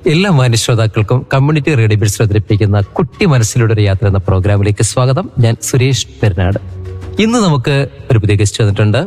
എല്ലാ മാന്യ ശ്രോതാക്കൾക്കും കമ്മ്യൂണിറ്റി റേഡിയോ ബിൽസ് അവതരിപ്പിക്കുന്ന കുട്ടി മനസ്സിലൂടെ ഒരു യാത്ര എന്ന പ്രോഗ്രാമിലേക്ക് സ്വാഗതം ഞാൻ സുരേഷ് പെരുന്നാട് ഇന്ന് നമുക്ക് ഒരു പുതിയ ഗസ്റ്റ് വന്നിട്ടുണ്ട്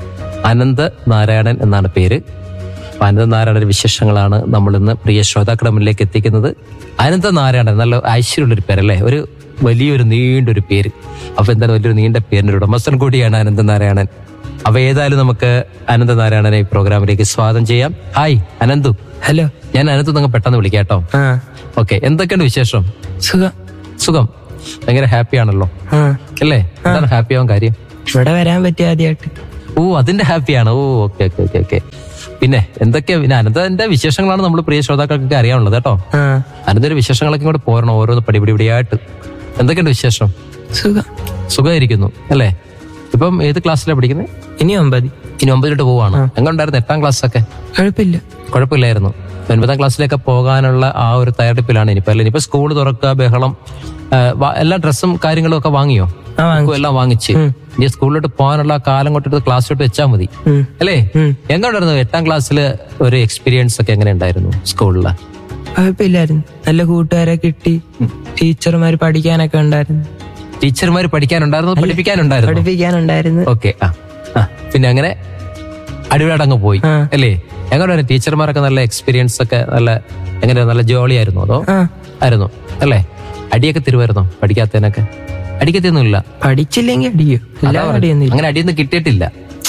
അനന്ത് നാരായണൻ എന്നാണ് പേര് അപ്പൊ അനന്ത നാരായണന്റെ വിശേഷങ്ങളാണ് നമ്മൾ ഇന്ന് പ്രിയ ശ്രോതാക്കളുടെ മുന്നിലേക്ക് എത്തിക്കുന്നത് അനന്ത നാരായണൻ നല്ല ഐശ്വര്യമുള്ളൊരു പേരല്ലേ ഒരു വലിയൊരു നീണ്ടൊരു പേര് അപ്പൊ എന്തായാലും വലിയൊരു നീണ്ട പേരിന്റെ ഉടമസ്ഥൻ കൂടിയാണ് അനന്ത നാരായണൻ അപ്പൊ ഏതായാലും നമുക്ക് അനന്ത നാരായണനെ ഈ പ്രോഗ്രാമിലേക്ക് സ്വാഗതം ചെയ്യാം ഹായ് അനന്തു ഹലോ ഞാൻ അനന്തു നിങ്ങൾ പെട്ടെന്ന് വിളിക്കാം കേട്ടോ ആ ഓക്കെ എന്തൊക്കെയുണ്ട് വിശേഷം സുഖം സുഖം ഭയങ്കര ഹാപ്പി ആണല്ലോ ആ അല്ലേ എന്താണ് ഹാപ്പി ആവാൻ കാര്യം ഇവിടെ വരാൻ പറ്റിയ ആദ്യമായിട്ട് ഓ അതിന്റെ ഹാപ്പിയാണ് ഓ ഓക്കെ ഓക്കെ ഓക്കെ ഓക്കെ പിന്നെ എന്തൊക്കെയാ പിന്നെ അനന്തന്റെ വിശേഷങ്ങളാണ് നമ്മൾ പ്രിയ ശ്രോതാക്കൾക്കൊക്കെ അറിയാനുള്ളത് കേട്ടോ ആ അനന്തന്റെ വിശേഷങ്ങളൊക്കെ ഇങ്ങോട്ട് പോരണം ഓരോന്ന് പടിപടിപടിയായിട്ട് എന്തൊക്കെയുണ്ട് വിശേഷം സുഖം സുഖമായിരിക്കുന്നു അല്ലേ ഇപ്പം ഏത് ക്ലാസ്സിലാണ് പഠിക്കുന്നത് ഇനി ഒമ്പതി ഇനി ഒമ്പതിലോട്ട് പോവാണ് എങ്ങോട്ടായിരുന്നു എട്ടാം ക്ലാസ് ഒക്കെ കുഴപ്പമില്ല കുഴപ്പമില്ലായിരുന്നു ഒൻപതാം ക്ലാസ്സിലേക്ക് പോകാനുള്ള ആ ഒരു തയ്യാറെടുപ്പിലാണ് ഇനിയിപ്പോ അല്ല ഇനിയിപ്പോ സ്കൂൾ തുറക്കുക ബഹളം ആ, വാ- എല്ലാ ഡ്രസ്സും കാര്യങ്ങളും ഒക്കെ വാങ്ങിയോ ആ വാങ്ങി ബുക്കും എല്ലാം വാങ്ങിച്ച് ഇനി സ്കൂളിലോട്ട് പോകാനുള്ള ആ കാലം കൊണ്ടിട്ട് ക്ലാസ്സിലോട്ട് വെച്ചാൽ മതി ഉം. അല്ലേ എങ്ങോട്ടായിരുന്നു എട്ടാം ക്ലാസ്സിൽ ഒരു എക്സ്പീരിയൻസ് ഒക്കെ എങ്ങനെ ഉണ്ടായിരുന്നു സ്കൂളില് കുഴപ്പമില്ലായിരുന്നു നല്ല കൂട്ടുകാരെ കിട്ടി ടീച്ചർമാര് പഠിക്കാനൊക്കെ ഉണ്ടായിരുന്നു ടീച്ചർമാർ പഠിക്കാനുണ്ടായിരുന്നു പഠിപ്പിക്കാനുണ്ടായിരുന്നു പഠിപ്പിക്കാനുണ്ടായിരുന്നു ഓക്കെ ആ ആ. പിന്നെ അങ്ങനെ അടിപൊളിയായിട്ട് അങ്ങ് പോയി ആ. അല്ലേ എങ്ങനെയായിരുന്നു ടീച്ചർമാരൊക്കെ നല്ല എക്സ്പീരിയൻസ് ഒക്കെ നല്ല എങ്ങനെയാ നല്ല ജോളി ആയിരുന്നു അതോ ആ ആയിരുന്നു അല്ലേ അടിയൊക്കെ തരുമായിരുന്നോ പഠിക്കാത്തതിനൊക്കെ അടിക്കത്തൊന്നുമില്ല പഠിച്ചില്ലെങ്കിൽ അടിയോ എല്ലാ അടിയൊന്നും അങ്ങനെ അടിയൊന്നും കിട്ടിയിട്ടില്ല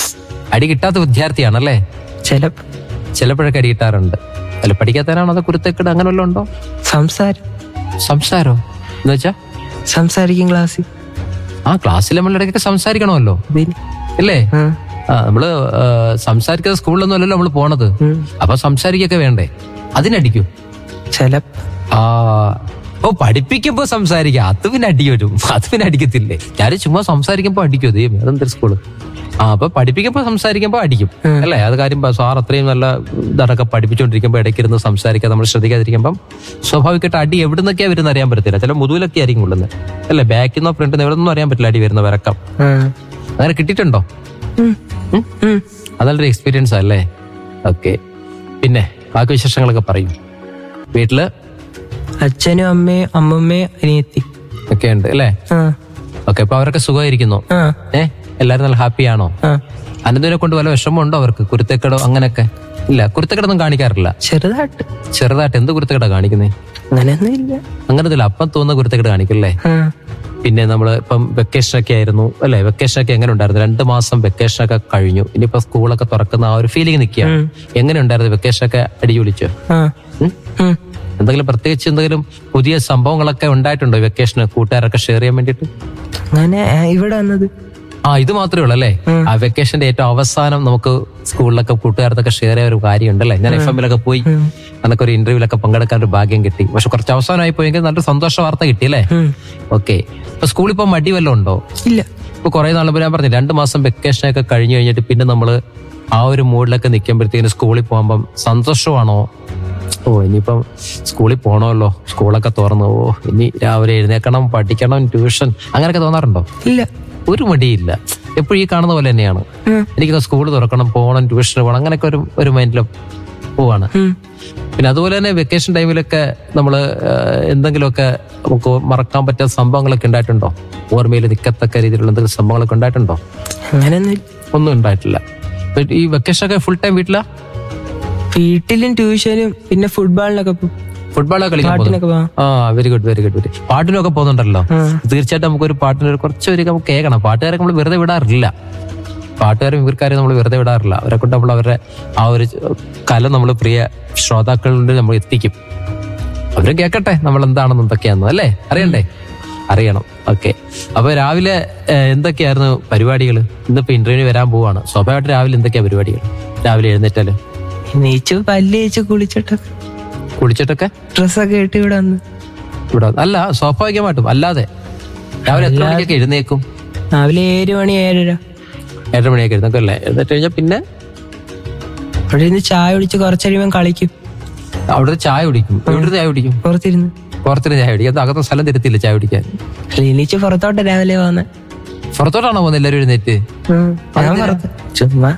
അടി കിട്ടാത്ത വിദ്യാർത്ഥിയാണല്ലേ ചിലപ്പോ ചിലപ്പോഴൊക്കെ അടി കിട്ടാറുണ്ട് അല്ല പഠിക്കാത്തതിനാണോ അതോ കുരുത്തക്കെട് അങ്ങനെ വല്ലതും ഉണ്ടോ സംസാരം സംസാരോ എന്ന് വെച്ചാ സംസാരിക്കും ക്ലാസ്സിൽ ആ ക്ലാസ്സിൽ നമ്മൾ ഇടയ്ക്കൊക്കെ സംസാരിക്കണമല്ലോ പിന്നെ അല്ലേ ആ ആ നമ്മള് ആ, സംസാരിക്കുന്ന സ്കൂളിലൊന്നും അല്ലല്ലോ നമ്മൾ പോണത് ഉം. അപ്പൊ സംസാരിക്കൊക്കെ വേണ്ടേ അതിനടിക്കൂ ചിലപ്പോ ആ ഓ പഠിപ്പിക്കുമ്പോ സംസാരിക്കാം അത് പിന്നെ അടി വരും അത് പിന്നെ അടിക്കത്തില്ലേ ഞാൻ ചുമ്മാ സംസാരിക്കുമ്പോ അടിക്കും ദൈവം അതെന്തൊരു സ്കൂള് ആ അപ്പൊ പഠിപ്പിക്കുമ്പോ സംസാരിക്കുമ്പോ അടിക്കും അല്ലേ അത് കാര്യം പ- സാർ അത്രയും നല്ല ഇതൊക്കെ പഠിപ്പിച്ചുകൊണ്ടിരിക്കുമ്പോ ഇടയ്ക്കിരുന്ന് സംസാരിക്കാൻ നമ്മൾ ശ്രദ്ധിക്കാതിരിക്കുമ്പം സ്വാഭാവികമായിട്ട് അടി എവിടെ നിന്നൊക്കെയാ വരുന്ന അറിയാൻ പറ്റത്തില്ല ചില മുതുകിലൊക്കെ ആയിരിക്കും കൊള്ളുന്നത് അല്ലേ ബാക്കിൽ നിന്നോ ഫ്രണ്ടിൽ നിന്ന് എവിടെ നിന്നും അറിയാൻ പറ്റില്ല അടി വരുന്ന വരക്കം ആ അങ്ങനെ കിട്ടിയിട്ടുണ്ടോ ഉം. ഉം? ഉം. അതല്ലൊരു എക്സ്പീരിയൻസ് അല്ലേ ഓക്കെ പിന്നെ ബാക്കി വിശേഷങ്ങളൊക്കെ പറയും വീട്ടില് അച്ഛനും അമ്മയും അമ്മമ്മയും അനിയത്തി ഒക്കെ ഉണ്ട് അല്ലേ ആ ഓക്കെ അപ്പൊ അവരൊക്കെ സുഖമായിരിക്കുന്നു ആ ഏ എല്ലാരും നല്ല ഹാപ്പിയാണോ ആ അനന്തിനെ കൊണ്ട് വല്ല വിഷമമുണ്ടോ അവർക്ക് കുരുത്തക്കേടോ അങ്ങനെയൊക്കെ ഇല്ല കുരുത്തക്കേടൊന്നും കാണിക്കാറില്ല ചെറുതായിട്ട് ചെറുതായിട്ട് എന്ത് കുരുത്തക്കേടാ കാണിക്കുന്നേ അങ്ങനെയൊന്നും ഇല്ല അങ്ങനത്തില്ല അപ്പം തോന്നുന്ന കുരുത്തക്കേട് കാണിക്കല്ലേ ആ പിന്നെ നമ്മൾ ഇപ്പം വെക്കേഷൻ ഒക്കെ ആയിരുന്നു അല്ലെ വെക്കേഷൻ ഒക്കെ എങ്ങനെ ഉണ്ടായിരുന്നു രണ്ട് മാസം വെക്കേഷൻ ഒക്കെ കഴിഞ്ഞു ഇനിയിപ്പോ സ്കൂളൊക്കെ തുറക്കുന്ന ആ ഒരു ഫീലിംഗ് നിൽക്കുക എങ്ങനെ ഉണ്ടായിരുന്നു വെക്കേഷൻ ഒക്കെ അടിപൊളിച്ചോ ആ ഉം? ഉം. എന്തെങ്കിലും പ്രത്യേകിച്ച് എന്തെങ്കിലും പുതിയ സംഭവങ്ങളൊക്കെ ഉണ്ടായിട്ടുണ്ടോ വെക്കേഷന് കൂട്ടുകാരൊക്കെ ഷെയർ ചെയ്യാൻ വേണ്ടിയിട്ട് അങ്ങനെ ആ, ഇവിടെ വന്നത് ആ ഇത് മാത്രമേ ഉള്ളൂ അല്ലേ ആ വെക്കേഷന്റെ ഏറ്റവും അവസാനം നമുക്ക് സ്കൂളിലൊക്കെ കൂട്ടുകാരത്തൊക്കെ ഷെയർ ചെയ്യാൻ ഒരു കാര്യമുണ്ട് അല്ലേ ഞാൻ എഫ് എമ്മിലൊക്കെ പോയി അന്നൊക്കെ ഒരു ഇന്റർവ്യൂലൊക്കെ പങ്കെടുക്കാൻ ഒരു ഭാഗ്യം കിട്ടി പക്ഷെ കുറച്ച് അവസാനമായി പോയെങ്കിൽ നല്ലൊരു സന്തോഷ വാർത്ത കിട്ടി അല്ലേ ഉം. ഓക്കെ ഇപ്പൊ സ്കൂളിൽ ഇപ്പൊ മടി വല്ലതും ഉണ്ടോ ഇല്ല ഇപ്പൊ കുറെ നാൾ മുമ്പ് ഞാൻ പറഞ്ഞു രണ്ട് മാസം വെക്കേഷൻ ഒക്കെ കഴിഞ്ഞു കഴിഞ്ഞിട്ട് പിന്നെ നമ്മള് ആ ഒരു മൂഡിലൊക്കെ നിൽക്കുമ്പോഴത്തേക്കിന് സ്കൂളിൽ പോകുമ്പം സന്തോഷമാണോ ഓ ഇനിയിപ്പം സ്കൂളിൽ പോണമല്ലോ സ്കൂളൊക്കെ തുറന്നു ഓ ഇനി രാവിലെ എഴുന്നേക്കണം പഠിക്കണം ട്യൂഷൻ അങ്ങനെയൊക്കെ തോന്നാറുണ്ടോ ഇല്ല ഒരു മടിയില്ല എപ്പോഴും ഈ കാണുന്ന പോലെ തന്നെയാണ് ഉം. എനിക്ക് സ്കൂൾ തുറക്കണം പോകണം ട്യൂഷന് പോകണം അങ്ങനെയൊക്കെ ഒരു ഒരു മൈൻഡിൽ പോവാണ് ഉം. പിന്നെ അതുപോലെ തന്നെ വെക്കേഷൻ ടൈമിലൊക്കെ നമ്മൾ എന്തെങ്കിലുമൊക്കെ നമുക്ക് മറക്കാൻ പറ്റാത്ത സംഭവങ്ങളൊക്കെ ഉണ്ടായിട്ടുണ്ടോ ഓർമ്മയിൽ നിൽക്കത്തക്ക രീതിയിലുള്ള എന്തെങ്കിലും സംഭവങ്ങളൊക്കെ ഉണ്ടായിട്ടുണ്ടോ അങ്ങനെയൊന്നും ഇല്ല ഒന്നും ഉണ്ടായിട്ടില്ല ഇപ്പൊ ഈ വെക്കേഷൻ ഒക്കെ ഫുൾ ടൈം വീട്ടിലാ വീട്ടിലും ട്യൂഷനും പിന്നെ ഫുട്ബോളിനൊക്കെ പോകും ഫുട്ബോളൊക്കെ കളിക്കാൻ പോകുന്നു പാട്ടിനൊക്കെ പോവാം ആ very good very good very പാട്ടിനൊക്കെ പോകുന്നുണ്ടല്ലോ ആ. തീർച്ചയായിട്ടും നമുക്കൊരു പാട്ടിന് ഒരു കുറച്ചൊരു നമുക്ക് കേൾക്കണം പാട്ടുകാരെ നമ്മൾ വെറുതെ വിടാറില്ല പാട്ടുകാരും ഇവർക്കാരും നമ്മൾ വെറുതെ വിടാറില്ല അവരെ കൊണ്ട് നമ്മൾ അവരുടെ ആ ഒരു കല നമ്മൾ പ്രിയ ശ്രോതാക്കളിൽ നമ്മൾ എത്തിക്കും അവര് കേൾക്കട്ടെ നമ്മൾ എന്താണെന്ന് എന്തൊക്കെയാണെന്ന് അല്ലേ അറിയണ്ടേ അറിയണം ഓക്കെ അപ്പൊ രാവിലെ ഏഹ്, എന്തൊക്കെയായിരുന്നു പരിപാടികൾ ഇന്നിപ്പോ ഇന്റർവ്യൂവിന് വരാൻ പോവാണ് സ്വാഭാവികമായിട്ട് രാവിലെ എന്തൊക്കെയാ പരിപാടികൾ രാവിലെ എഴുന്നേറ്റാല് നീച്ച് പല്ല് തേച്ച് കുളിച്ചിട്ടൊക്കെ കുളിച്ചിട്ടൊക്കെ ഡ്രസ്സൊക്കെ ഇട്ട് ഇവിടെ വന്ന് ഇവിടെ അല്ല സ്വാഭാവികമായിട്ടും അല്ലാതെ രാവിലെ എത്ര മണിക്കൊക്കെ എഴുന്നേക്കും രാവിലെ ഏഴ് മണി ഏഴര ഏഴര മണിയൊക്കെ എഴുന്നേക്കും അല്ലേ എഴുന്നേറ്റ് കഴിഞ്ഞാൽ പിന്നെ അവിടെ ഇരുന്ന് ചായ കുടിച്ച് കുറച്ചഴിയുമ്പം കളിക്കും അവിടെ ചായ കുടിക്കും ഇവിടെ ചായ കുടിക്കും പുറത്തിരുന്ന് പുറത്തിന് ചായ കുടിക്കും അത് അകത്ത് സ്ഥലം തരത്തില്ല ചായ കുടിക്കാൻ ക്ലിനിച്ച് പുറത്തോട്ട് രാവിലെ പോന്നെ പുറത്തോട്ടാണോ പോകുന്നത് എല്ലാവരും എഴുന്നേറ്റ് ഞാൻ പുറത്ത് ചുമ്മാ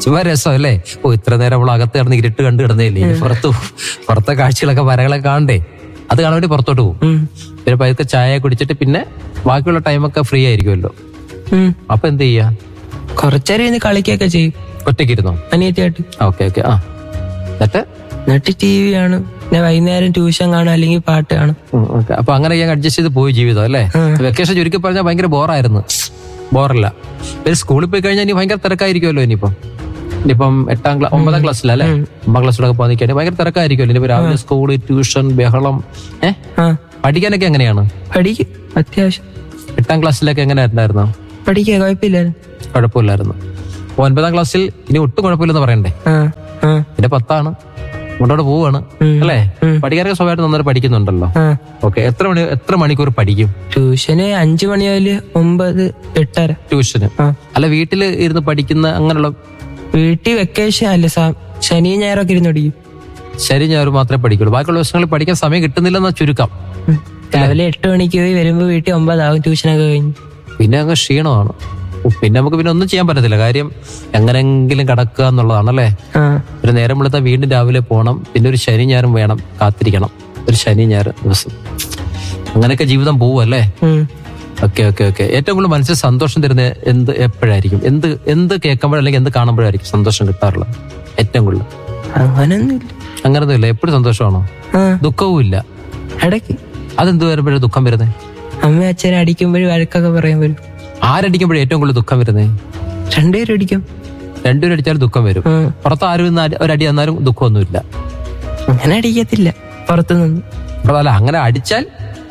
ചുമ്മാ രസം അല്ലേ ഓ ഇത്ര നേരം നമ്മൾ അകത്ത് കിടന്ന് ഇരുട്ട് കണ്ടു കിടന്നില്ലേ ഇനി പുറത്തു പോകും. പുറത്തെ കാഴ്ചകളൊക്കെ വരകളൊക്കെ കാണണ്ടേ അത് കാണാൻ വേണ്ടി പുറത്തോട്ട് പോകും ഉം. പിന്നെ പതുക്കെ ചായ കുടിച്ചിട്ട് പിന്നെ ബാക്കിയുള്ള ടൈമൊക്കെ ഫ്രീ ആയിരിക്കുമല്ലോ ഉം. അപ്പൊ എന്ത് ചെയ്യാ കുറച്ചേരം ഇരുന്ന് കളിക്കുകയൊക്കെ ചെയ്യും ഒറ്റയ്ക്കിരുന്നോ അനിയത്തിയായിട്ട് ഓക്കെ ഓക്കെ ആ എന്നിട്ട് എന്നിട്ട് ടി വി കാണും പിന്നെ വൈകുന്നേരം ട്യൂഷൻ കാണും അല്ലെങ്കിൽ പാട്ട് കാണും ഉം, okay. അപ്പൊ അങ്ങനെ ഞാൻ അഡ്ജസ്റ്റ് ചെയ്ത് പോയി ജീവിതം അല്ലേ വെക്കേഷൻ ചുരുക്കി പറഞ്ഞാൽ ഭയങ്കര ബോറായിരുന്നു ബോറല്ല പിന്നെ സ്കൂളിൽ പോയി കഴിഞ്ഞാൽ ഇനി ഭയങ്കര തിരക്കായിരിക്കുമല്ലോ ഇനിയിപ്പം ഇനിയിപ്പം എട്ടാം ക്ലാസ് ഒമ്പതാം ക്ലാസ്സിലല്ലേ ഒമ്പതാം ക്ലാസ്സിലൊക്കെ പോകാൻ നിൽക്കാൻ ഭയങ്കര തിരക്കായിരിക്കുമല്ലോ ഇനിയിപ്പോ രാവിലെ സ്കൂള് ട്യൂഷൻ ബഹളം ഏഹ് ആ പഠിക്കാനൊക്കെ എങ്ങനെയാണ് പഠിക്കും അത്യാവശ്യം എട്ടാം ക്ലാസ്സിലൊക്കെ എങ്ങനെ ഉണ്ടായിരുന്നു പഠിക്കുക കുഴപ്പമില്ലായിരുന്നു കുഴപ്പമില്ലായിരുന്നു അപ്പൊ ഒൻപതാം ക്ലാസ്സിൽ ഇനി ഒട്ടും കുഴപ്പമില്ലെന്ന് പറയണ്ടേ ആ ആ പിന്നെ പത്താണ് മുന്നോട്ട് പോവാണ് അല്ലേ പഠിക്കാനൊക്കെ സ്വഭാവമായിട്ട് നന്നായിട്ട് പഠിക്കുന്നുണ്ടല്ലോ ആ ഓക്കെ എത്ര മണി എത്ര മണിക്കൂർ പഠിക്കും ട്യൂഷന് അഞ്ചു മണി മുതൽ ഒമ്പത് എട്ടര ട്യൂഷന് ആ അല്ല വീട്ടിൽ ഇരുന്ന് പഠിക്കുന്ന അങ്ങനെയുള്ള വീട്ടിൽ വെക്കേഷൻ അല്ല സാ- ശനി ഞായറൊക്കെ ഇരുന്ന് പഠിക്കും ശരി ഞായർ മാത്രമേ പഠിക്കുള്ളൂ ബാക്കിയുള്ള ദിവസങ്ങളിൽ പഠിക്കാൻ സമയം കിട്ടുന്നില്ലെന്ന ചുരുക്കം ഉം. രാവിലെ എട്ട് മണിക്ക് പോയി വരുമ്പോ വീട്ടിൽ ഒമ്പതാവും ട്യൂഷനൊക്കെ കഴിഞ്ഞ് പിന്നെ അങ്ങ് ക്ഷീണമാണ് ഓ, പിന്നെ നമുക്ക് പിന്നെ ഒന്നും ചെയ്യാൻ പറ്റത്തില്ല കാര്യം എങ്ങനെങ്കിലും കടക്കുക എന്നുള്ളതാണല്ലേ ആ ഒരു നേരം വെളുത്താൽ വീണ്ടും രാവിലെ പോകണം പിന്നെ ഒരു ശനി ഞായറും വേണം കാത്തിരിക്കണം ഒരു ശനി ഞായർ ദിവസം അങ്ങനെയൊക്കെ ജീവിതം പോവല്ലേ ഉം. ഓക്കെ ഓക്കെ ഓക്കെ ഏറ്റവും കൂടുതൽ മനസ്സിൽ സന്തോഷം തരുന്ന എന്ത് എപ്പോഴായിരിക്കും എന്ത് എന്ത് കേൾക്കുമ്പോഴോ അല്ലെങ്കിൽ എന്ത് കാണുമ്പോഴായിരിക്കും സന്തോഷം കിട്ടാറുള്ളത് ഏറ്റവും കൂടുതൽ അങ്ങനൊന്നുമില്ല അങ്ങനൊന്നും ഇല്ല എപ്പോഴും സന്തോഷമാണോ ആ ദുഃഖവും ഇല്ല ഇടയ്ക്ക് അതെന്ത് വരുമ്പോഴും ദുഃഖം വരുന്നത് അമ്മ അച്ഛനെ അടിക്കുമ്പോഴും വഴക്കൊക്കെ പറയുമ്പോഴും ആരടിക്കുമ്പോഴും ഏറ്റവും കൂടുതൽ ദുഃഖം വരുന്നത് രണ്ടുപേരും അടിക്കും രണ്ടുപേരും അടിച്ചാലും ദുഃഖം വരും ഉം. പുറത്ത് ആരും ഇന്ന് അടി- ഒരടി തന്നാലും ദുഃഖമൊന്നുമില്ല അങ്ങനെ അടിക്കത്തില്ല പുറത്തുനിന്ന് അപ്പൊ അല്ല അങ്ങനെ അടിച്ചാൽ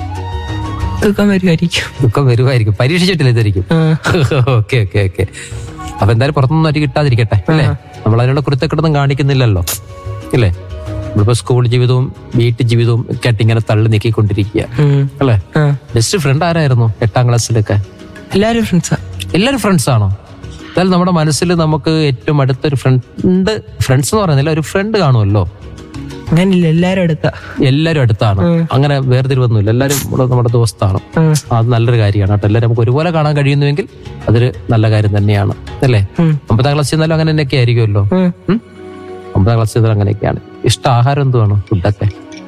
ദുഃഖം വരുമായിരിക്കും ദുഃഖം വരുമായിരിക്കും പരീക്ഷിച്ചിട്ടില്ല ഇതായിരിക്കും ആ. ഓക്കെ ഓക്കെ ഓക്കെ അപ്പൊ എന്തായാലും പുറത്തൊന്നും അടി കിട്ടാതിരിക്കട്ടെ അല്ലേ നമ്മൾ അതിനുള്ള കുരുത്തക്കെട്ടൊന്നും കാണിക്കുന്നില്ലല്ലോ ഇല്ലേ നമ്മളിപ്പോ സ്കൂൾ ജീവിതവും വീട്ടു ജീവിതവും ഒക്കെ ആയിട്ട് ഇങ്ങനെ തള്ളി നീക്കിക്കൊണ്ടിരിക്കുക ഉം. അല്ലേ ആ ബെസ്റ്റ് ഫ്രണ്ട് ആരായിരുന്നു എട്ടാം ക്ലാസ്സിലൊക്കെ എല്ലാരും ഫ്രണ്ട്സാ എല്ലാവരും ഫ്രണ്ട്സ് ആണോ എന്തായാലും നമ്മുടെ മനസ്സിൽ നമുക്ക് ഏറ്റവും അടുത്തൊരു ഫ്രണ്ട് ഫ്രണ്ട്സ് എന്ന് പറയുന്നില്ല ഒരു ഫ്രണ്ട് കാണുമല്ലോ അങ്ങനില്ല എല്ലാരും അടുത്താ എല്ലാവരും അടുത്താണ് അങ്ങനെ വേർതിരിവൊന്നുമില്ല എല്ലാവരും നമ്മുടെ- നമ്മുടെ ദോസ്താണ് ഉം. അത് നല്ലൊരു കാര്യമാണ് കേട്ടോ എല്ലാവരും നമുക്ക് ഒരുപോലെ കാണാൻ കഴിയുന്നുവെങ്കിൽ അതൊരു നല്ല കാര്യം തന്നെയാണ് അല്ലേ ഉം. ഒമ്പതാം ക്ലാസ് ചെന്നാലും അങ്ങനെ തന്നെയൊക്കെ ആയിരിക്കുമല്ലോ ഉം. ഉം? ഒമ്പതാം ക്ലാസ് ചെന്നാലും അങ്ങനെയൊക്കെയാണ് ഇഷ്ട ആഹാരം എന്തുവാണ് ഫുഡൊക്കെ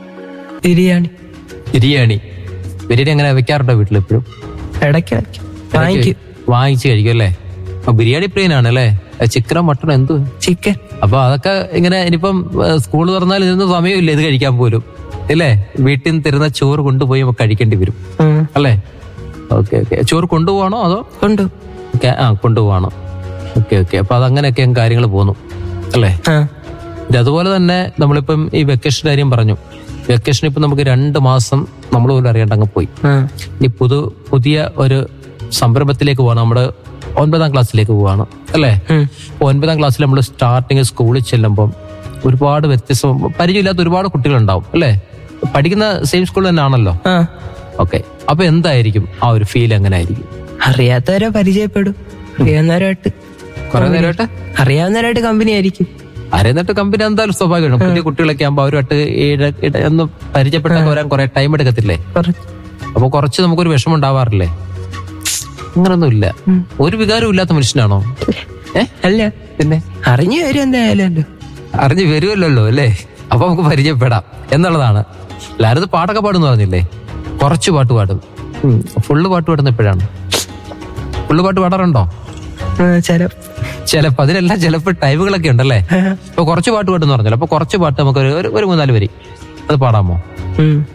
ബിരിയാണി ബിരിയാണി ബിരിയാണി അങ്ങനെ വെക്കാറുണ്ടോ വീട്ടിൽ എപ്പോഴും ഇടയ്ക്കിടയ്ക്ക് വാങ്ങിക്കും വാങ്ങിച്ചു കഴിക്കും അല്ലേ അപ്പൊ ബിരിയാണി പ്രിയനാണ് അല്ലേ ചിക്കനോ മട്ടണോ എന്തു ചിക്കൻ അപ്പൊ അതൊക്കെ ഇങ്ങനെ ഇനിയിപ്പം സ്കൂൾ തുറന്നാൽ ഇതിനൊന്നും സമയമില്ല ഇത് കഴിക്കാൻ പോലും ഇല്ലേ വീട്ടിൽ നിന്ന് തരുന്ന ചോറ് കൊണ്ടുപോയി നമുക്ക് കഴിക്കേണ്ടി വരും ഉം. അല്ലേ ഓക്കെ ഓക്കെ ചോറ് കൊണ്ടുപോകണോ അതോ കൊണ്ടു ഓക്കെ ആ കൊണ്ടുപോകണോ ഓക്കെ ഓക്കെ അപ്പൊ അതങ്ങനെയൊക്കെ കാര്യങ്ങൾ പോന്നു അല്ലേ ആ ഇത് അതുപോലെ തന്നെ നമ്മളിപ്പം ഈ വെക്കേഷൻ കാര്യം പറഞ്ഞു വെക്കേഷൻ ഇപ്പം നമുക്ക് രണ്ട് മാസം നമ്മൾ പോലും അറിയാണ്ട് അങ്ങ് പോയി ആ ഇനി പുതു പുതിയ ഒരു സംരംഭത്തിലേക്ക് പോവാണ് നമ്മുടെ ഒൻപതാം ക്ലാസ്സിലേക്ക് പോവാണ് അല്ലേ ഉം. അപ്പൊ ഒൻപതാം ക്ലാസ്സിൽ നമ്മൾ സ്റ്റാർട്ടിങ് സ്കൂളിൽ ചെല്ലുമ്പം ഒരുപാട് വ്യത്യസ്ത പരിചയമില്ലാത്ത ഒരുപാട് കുട്ടികളുണ്ടാവും അല്ലേ പഠിക്കുന്ന സെയിം സ്കൂൾ തന്നെ ആണല്ലോ ആ ഓക്കെ അപ്പൊ എന്തായിരിക്കും ആ ഒരു ഫീൽ എങ്ങനെ ആയിരിക്കും അറിയാത്തവരെ പരിചയപ്പെടും അറിയാവുന്നവരായിട്ട് കുറെ നേരമായിട്ട് അറിയാവുന്നവരായിട്ട് കമ്പനി ആയിരിക്കും അറിയുന്നിട്ട് കമ്പനി എന്തായാലും സ്വാഭാവികമാണ് പുതിയ കുട്ടികളൊക്കെ ആകുമ്പോൾ അവരുമായിട്ട് ഇട- ഇട- ഒന്ന് പരിചയപ്പെട്ടൊക്കെ വരാൻ കുറെ ടൈം എടുക്കത്തില്ലേ കുറച്ച് അപ്പൊ കുറച്ച് നമുക്കൊരു വിഷമം ഉണ്ടാവാറില്ലേ അങ്ങനൊന്നും ഇല്ല ഒരു വികാരവും ഇല്ലാത്ത മനുഷ്യനാണോ ഏ അല്ല പിന്നെ അറിഞ്ഞു വരും എന്തായാലും അല്ലോ അറിഞ്ഞു വരുമല്ലോ അല്ലേ അപ്പൊ നമുക്ക് പരിചയപ്പെടാം എന്നുള്ളതാണ് എല്ലാവരും പാട്ടൊക്കെ പാടുന്നു പറഞ്ഞില്ലേ കുറച്ച് പാട്ട് പാടും ഉം. ഫുള്ള് പാട്ട് പാടുന്ന എപ്പോഴാണ് ഫുള്ള് പാട്ട് പാടാറുണ്ടോ ആ, ചില ചിലപ്പോ അതിനെല്ലാം ചിലപ്പോൾ ടൈമുകളൊക്കെ ഉണ്ടല്ലേ അപ്പൊ കുറച്ച് പാട്ട് പാട്ടെന്ന് പറഞ്ഞല്ലോ അപ്പൊ കുറച്ച് പാട്ട് നമുക്ക് ഒരു ഒരു മൂന്നാല് വരി അത് പാടാമോ ഉം